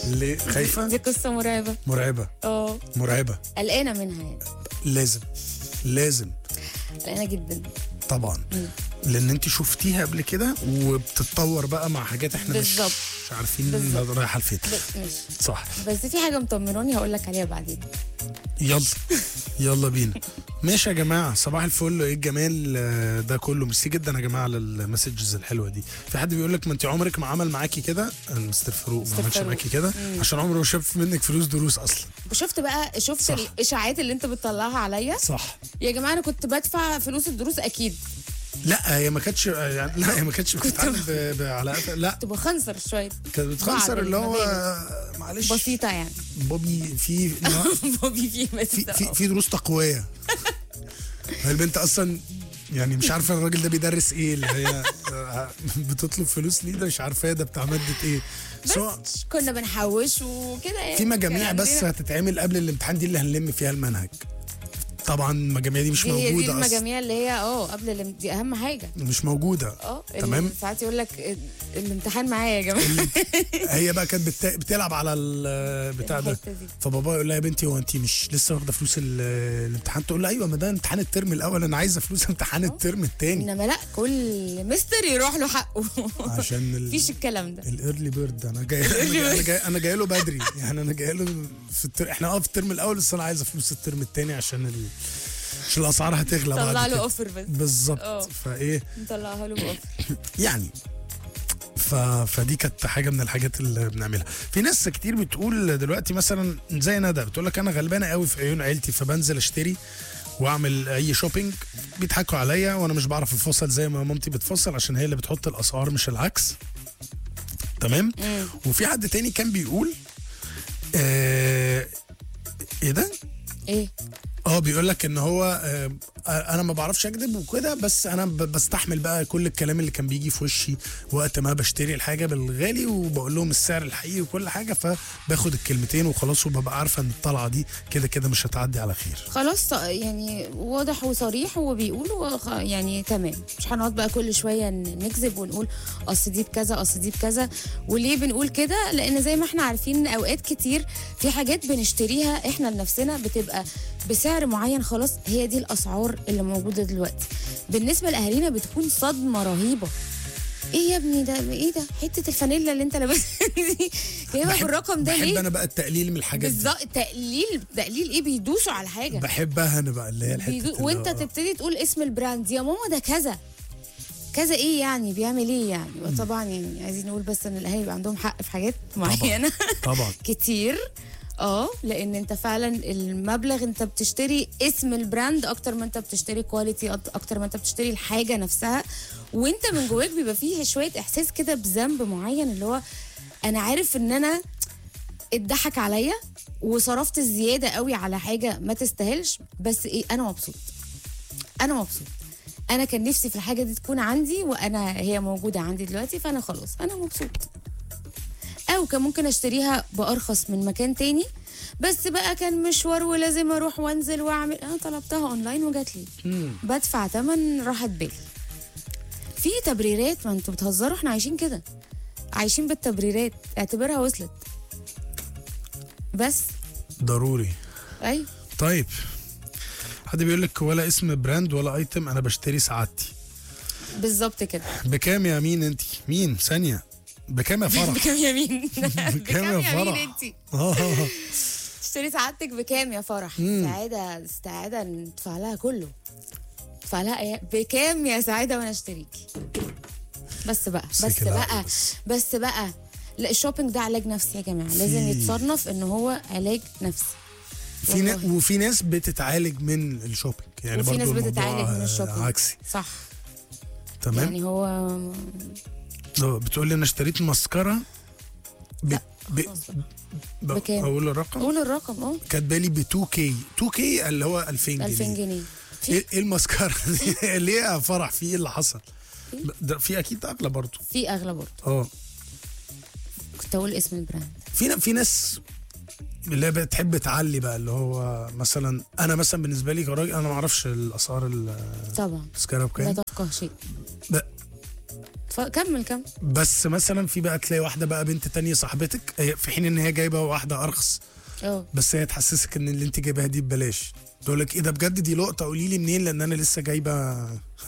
ليه خايفه دي قصه مرعبه مرعبه اه مرعبه قلقانه منها يعني لازم لازم قلقانه جدا طبعا لان انت شفتيها قبل كده وبتتطور بقى مع حاجات احنا مش بالظبط. مش عارفين بالظبط. رايحه لفين بس ماشي صح بس في حاجه مطمناني هقول لك عليها بعدين يلا يلا بينا ماشي يا جماعه صباح الفل ايه الجمال آه، ده كله ميرسي جدا يا جماعه على المسجز الحلوه دي في حد بيقول لك ما انت عمرك ما عمل معاكي كده آه، مستر فاروق ما مستر عملش فاروق. معاكي كده عشان عمره ما شاف منك فلوس دروس اصلا شفت بقى شفت صح. الاشاعات اللي انت بتطلعها عليا صح يا جماعه انا كنت بدفع فلوس الدروس اكيد لا هي ما كانتش آه، يعني لا هي ما كانتش بتتعامل ب- ب- على قفا- لا كنت بخنصر شويه كانت بتخنصر بعض اللي هو المبالغ. آه، معلش بسيطه يعني بوبي في بوبي فيه بس في في, في دروس تقويه البنت اصلا يعني مش عارفه الراجل ده بيدرس ايه اللي هي آه، بتطلب فلوس ليه ده مش عارفه ده بتاع ماده ايه بس هو بس كنا بنحوش وكده يعني في مجاميع كان بس عندنا- هتتعمل قبل الامتحان دي اللي هنلم فيها المنهج طبعا المجاميع دي مش دي هي دي موجوده اصلا المجاميع اللي هي اه قبل الام- دي اهم حاجه مش موجوده اه تمام. اللي ساعات يقول لك ال- الامتحان معايا يا جماعه هي بقى كانت بت- بتلعب على البتاع ده الحتة دي. فبابا يقول لها يا بنتي هو انت مش لسه واخده فلوس ال- الامتحان تقول له ايوه ما ده امتحان الترم الاول انا عايزه فلوس امتحان الترم الثاني انما لا كل مستر يروح له حقه عشان ال... مفيش الكلام ده الايرلي بيرد انا جاي انا جاي انا جاي, أنا جاي له بدري يعني انا جاي له في التر... احنا اه في الترم الاول بس انا عايزه فلوس الترم الثاني عشان ال... عشان الاسعار هتغلى طلع بعد له كده اوفر بس بالظبط اه. فايه نطلعها له باوفر يعني ف... فدي كانت حاجه من الحاجات اللي بنعملها في ناس كتير بتقول دلوقتي مثلا زي ندى بتقول لك انا غلبانه قوي في عيون عيلتي فبنزل اشتري واعمل اي شوبينج بيضحكوا عليا وانا مش بعرف افصل زي ما مامتي بتفصل عشان هي اللي بتحط الاسعار مش العكس تمام وفي حد تاني كان بيقول آه ايه ده ايه اه بيقول لك ان هو آه، انا ما بعرفش اكذب وكده بس انا ب- بستحمل بقى كل الكلام اللي كان بيجي في وشي وقت ما بشتري الحاجه بالغالي وبقول لهم السعر الحقيقي وكل حاجه فباخد الكلمتين وخلاص وببقى عارفه ان الطلعه دي كده كده مش هتعدي على خير خلاص يعني واضح وصريح وبيقول وخ- يعني تمام مش هنقعد بقى كل شويه ن- نكذب ونقول اصل دي بكذا اصل دي بكذا وليه بنقول كده لان زي ما احنا عارفين ان اوقات كتير في حاجات بنشتريها احنا لنفسنا بتبقى بسعر معين خلاص هي دي الاسعار اللي موجوده دلوقتي بالنسبه لاهالينا بتكون صدمه رهيبه ايه يا ابني ده ايه ده حته الفانيلا اللي انت لابسها دي جايبها بحب- بالرقم ده بحب ليه انا بقى التقليل من الحاجات دي بالظبط تقليل تقليل ايه بيدوسوا على حاجه بحبها انا بقى اللي هي الحته بيدو... اللي وانت هو- تبتدي تقول اسم البراند يا ماما ده كذا كذا ايه يعني بيعمل ايه يعني وطبعا يعني عايزين نقول بس ان الاهالي بيبقى عندهم حق في حاجات معينه طبعا كتير اه لان انت فعلا المبلغ انت بتشتري اسم البراند اكتر ما انت بتشتري كواليتي اكتر ما انت بتشتري الحاجه نفسها وانت من جواك بيبقى فيه شويه احساس كده بذنب معين اللي هو انا عارف ان انا اتضحك عليا وصرفت زياده قوي على حاجه ما تستاهلش بس ايه انا مبسوط انا مبسوط انا كان نفسي في الحاجه دي تكون عندي وانا هي موجوده عندي دلوقتي فانا خلاص انا مبسوط او كان ممكن اشتريها بارخص من مكان تاني بس بقى كان مشوار ولازم اروح وانزل واعمل انا طلبتها اونلاين وجات لي بدفع تمن راحه بالي في تبريرات ما انتوا بتهزروا احنا عايشين كده عايشين بالتبريرات اعتبرها وصلت بس ضروري ايوه طيب حد بيقول لك ولا اسم براند ولا ايتم انا بشتري سعادتي بالظبط كده بكام يا مين انت مين ثانيه بكام يا فرح بكام يمين بكام يا مين فرح؟ انت اه تشتري سعادتك بكام يا فرح سعاده سعاده ندفع لها كله ندفع لها إيه؟ بكام يا سعاده وانا اشتريكي بس بقى بس كده بقى بس. بس بقى لا الشوبينج ده علاج نفسي يا جماعه لازم في- يتصنف ان هو علاج نفسي في نا... والله. وفي ناس بتتعالج من الشوبينج يعني وفي برضو ناس الموضوع بتتعالج من الشوبينج عكسي صح تمام يعني هو لو بتقول لي انا اشتريت مسكره ب... لا، ب... خلاص. ب... بكام؟ اقول الرقم قول الرقم اه كاتبه لي ب 2 كي 2 كي اللي هو 2000 جنيه 2000 جنيه في ايه إيه المسكره دي؟ ليه يا فرح في ايه اللي حصل ده في اكيد اغلى برضو في اغلى برضه اه كنت اقول اسم البراند في ن- في ناس اللي هي بتحب تعلي بقى اللي هو مثلا انا مثلا بالنسبه لي كراجل انا ما اعرفش الاسعار طبعا التذكره لا بكام تفقه شيء ب- فكمل كمل بس مثلا في بقى تلاقي واحده بقى بنت تانية صاحبتك هي- في حين ان هي جايبه واحده ارخص اه بس هي تحسسك ان اللي انت جايباها دي ببلاش تقول لك ايه ده بجد دي لقطه قولي لي منين لان انا لسه جايبه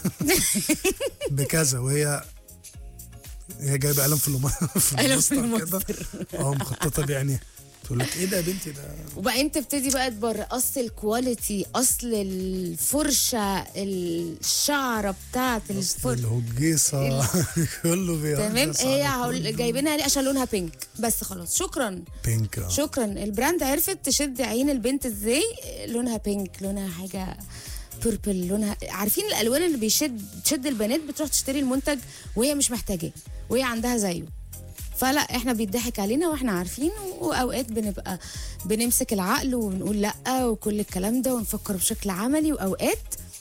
بكذا وهي هي جايبه قلم في الم... في قلم في المسطر كده اه مخططه بعينيها تقول لك ايه ده يا بنتي ده وبعدين تبتدي بقى تبر اصل الكواليتي اصل الفرشه الشعره بتاعت الفرشه الهجيصه كله بيهجص تمام على هي كل هقول جايبينها ليه عشان لونها بينك بس خلاص شكرا بينك آه. شكرا البراند عرفت تشد عين البنت ازاي لونها بينك لونها حاجه بيربل لونها عارفين الالوان اللي بيشد تشد البنات بتروح تشتري المنتج وهي مش محتاجاه وهي عندها زيه فلا احنا بيضحك علينا واحنا عارفين واوقات بنبقى بنمسك العقل وبنقول لا وكل الكلام ده ونفكر بشكل عملي واوقات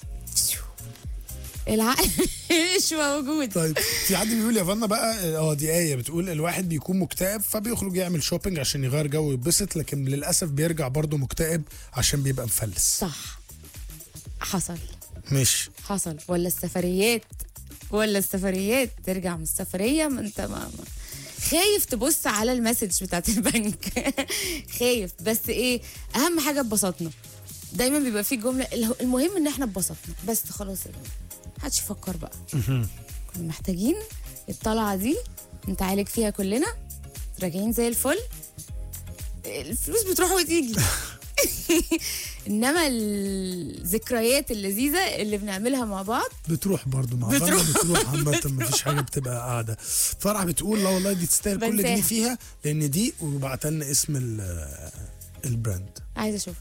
العقل مش موجود طيب في حد بيقول يا فانا بقى اه دي ايه بتقول الواحد بيكون مكتئب فبيخرج يعمل شوبينج عشان يغير جو ويتبسط لكن للاسف بيرجع برضه مكتئب عشان بيبقى مفلس صح حصل مش حصل ولا السفريات ولا السفريات ترجع من السفريه ما انت ما ما- خايف تبص على المسج بتاعت البنك خايف بس ايه اهم حاجه اتبسطنا دايما بيبقى في جمله اله- المهم ان احنا اتبسطنا بس خلاص يا جماعه محدش يفكر بقى كنا محتاجين الطلعه دي نتعالج فيها كلنا راجعين زي الفل الفلوس بتروح وتيجي انما الذكريات اللذيذه اللي بنعملها مع بعض بتروح برضه مع بتروح. بتروح بتروح عامة مفيش حاجة بتبقى قاعدة فرح بتقول لا والله دي تستاهل كل بنساها. جنيه فيها لأن دي وبعت لنا اسم ال- البراند عايزه اشوف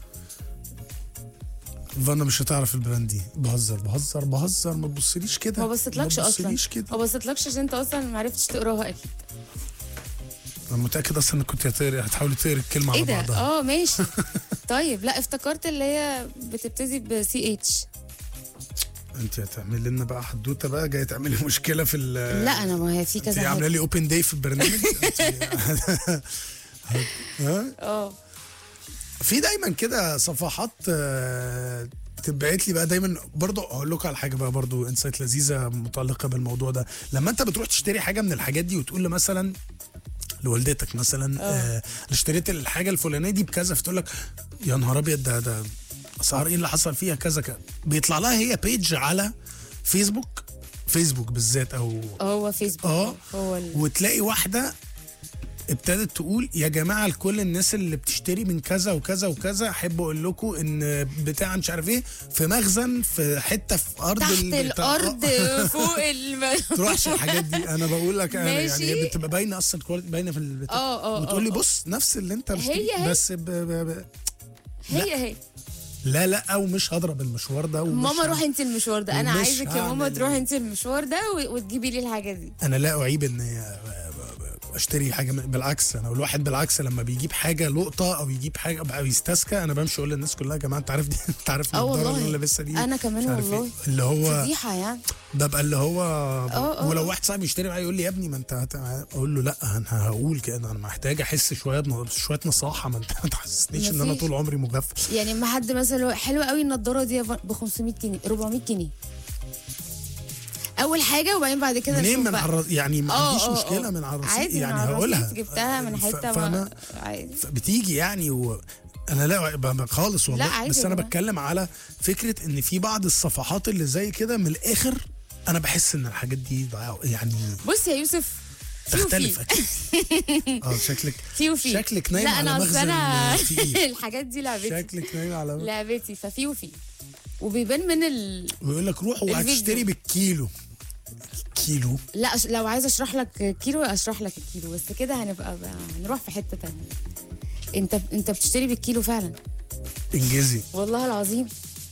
فانا مش هتعرف البراند دي بهزر بهزر بهزر ما تبصليش كده ما بصيتلكش ما اصلا تبصليش كده ما بصيتلكش عشان انت اصلا ما عرفتش تقراها اكيد انا متاكد اصلا انك كنت هتقري هتحاولي تقري الكلمه ايه على ده بعضها اه ماشي طيب لا افتكرت اللي هي بتبتدي بسي اتش انت هتعملي لنا بقى حدوته بقى جايه تعملي مشكله في ال لا انا ما هي في انت كذا عامله حاجه لي اوبن داي في البرنامج انت- ها اه في دايما كده صفحات آه، تبعت لي بقى دايما برضو اقول لكم على حاجه بقى برضو انسايت لذيذه متعلقه بالموضوع ده لما انت بتروح تشتري حاجه من الحاجات دي وتقول له مثلا لوالدتك مثلا آه أنا اشتريت الحاجه الفلانيه دي بكذا فتقول لك يا نهار ابيض ده ده اسعار ايه اللي حصل فيها كذا كذا بيطلع لها هي بيج على فيسبوك فيسبوك بالذات او هو فيسبوك اه هو ال... وتلاقي واحده ابتدت تقول يا جماعه لكل الناس اللي بتشتري من كذا وكذا وكذا احب اقول لكم ان بتاع مش عارف ايه في مخزن في حته في ارض تحت البتاع- الارض فوق الم... تروحش الحاجات دي انا بقول لك أنا يعني ماشي. هي بتبقى باينه اصلا كواليتي باينه في البتاع اه اه وتقول لي اه. بص نفس اللي انت مشتري هي. بس ب... ب... ب... هي هي لا لا ومش هضرب المشوار ده ومش ماما ه- روحي انت المشوار ده انا ومش عايزك يا ماما هعمل- تروحي انت المشوار ده و- وتجيبي لي الحاجه دي انا لا اعيب ان هي- اشتري حاجه من- بالعكس انا الواحد بالعكس لما بيجيب حاجه لقطه او يجيب حاجه او يستسكى انا بمشي اقول للناس كلها يا جماعه انت عارف دي انت عارف اه النضاره والله. اللي انا لابسها دي انا كمان مش عارف والله. إيه. اللي هو فضيحه يعني ببقى اللي هو اه. ولو واحد صاحبي يشتري معايا يقول لي يا ابني ما انت هت- اقول له لا انا هقول كده انا محتاج احس شويه شويه نصاحه ما انت ما تحسسنيش ان انا مفيش. طول عمري مغفل يعني ما حد مثلا حلوه قوي النضاره دي ب 500 جنيه 400 جنيه اول حاجه وبعدين بعد كده منين نشوف من بقى. عرض يعني ما اه عنديش اه مشكله اه. من على الرصيد عادي يعني من على هقولها الرصيد جبتها من ف- حته فانا ما عادي بتيجي يعني و... انا لا ب- ب- خالص والله لا، عادي بس يا انا جماعة. بتكلم على فكره ان في بعض الصفحات اللي زي كده من الاخر انا بحس ان الحاجات دي ضياع- يعني بص يا يوسف في تختلف وفي اكيد اه شكلك في وفي شكلك نايم لا على انا اصل مخزن انا تقيل. الحاجات دي لعبتي شكلك نايم على مخزن لعبتي ففي وفي وبيبان من ال... ويقول لك روح وهتشتري الفيديو. بالكيلو كيلو لا أش... لو عايزه اشرح لك كيلو اشرح لك الكيلو بس كده هنبقى بقى هنروح في حته تانية انت انت بتشتري بالكيلو فعلا انجزي والله العظيم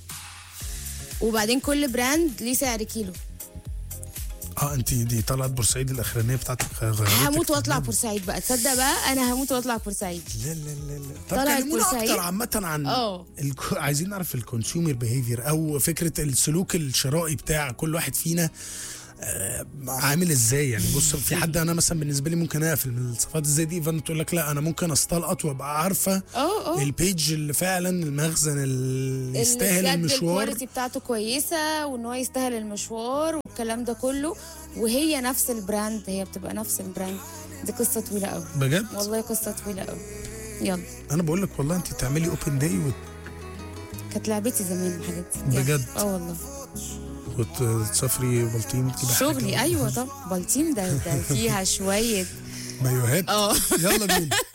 وبعدين كل براند ليه سعر كيلو اه انت دي طلعت بورسعيد الاخرانيه بتاعتك غيرتك هموت واطلع تماماً. بورسعيد بقى تصدق بقى انا هموت واطلع بورسعيد لا لا لا لا طب طلعت كلمونا بورسعيد؟ اكتر عامه عن اه. الك... عايزين نعرف الكونسيومر بيهيفير او فكره السلوك الشرائي بتاع كل واحد فينا آه، عامل ازاي يعني بص في حد انا مثلا بالنسبه لي ممكن اقفل من الصفات زي دي فانا تقول لك لا انا ممكن استلقط وابقى عارفه اه اه البيج اللي فعلا المخزن اللي يستاهل بجد المشوار الكواليتي بتاعته كويسه وان هو يستاهل المشوار والكلام ده كله وهي نفس البراند هي بتبقى نفس البراند دي قصه طويله قوي بجد والله قصه طويله قوي يلا انا بقول لك والله انت تعملي اوبن داي كانت لعبتي زمان الحاجات دي يلا. بجد؟ اه والله وتسافري بلطيم تجيبي شغلي حاجة. ايوه طب بلطيم ده ده فيها شويه مايوهات اه يلا بينا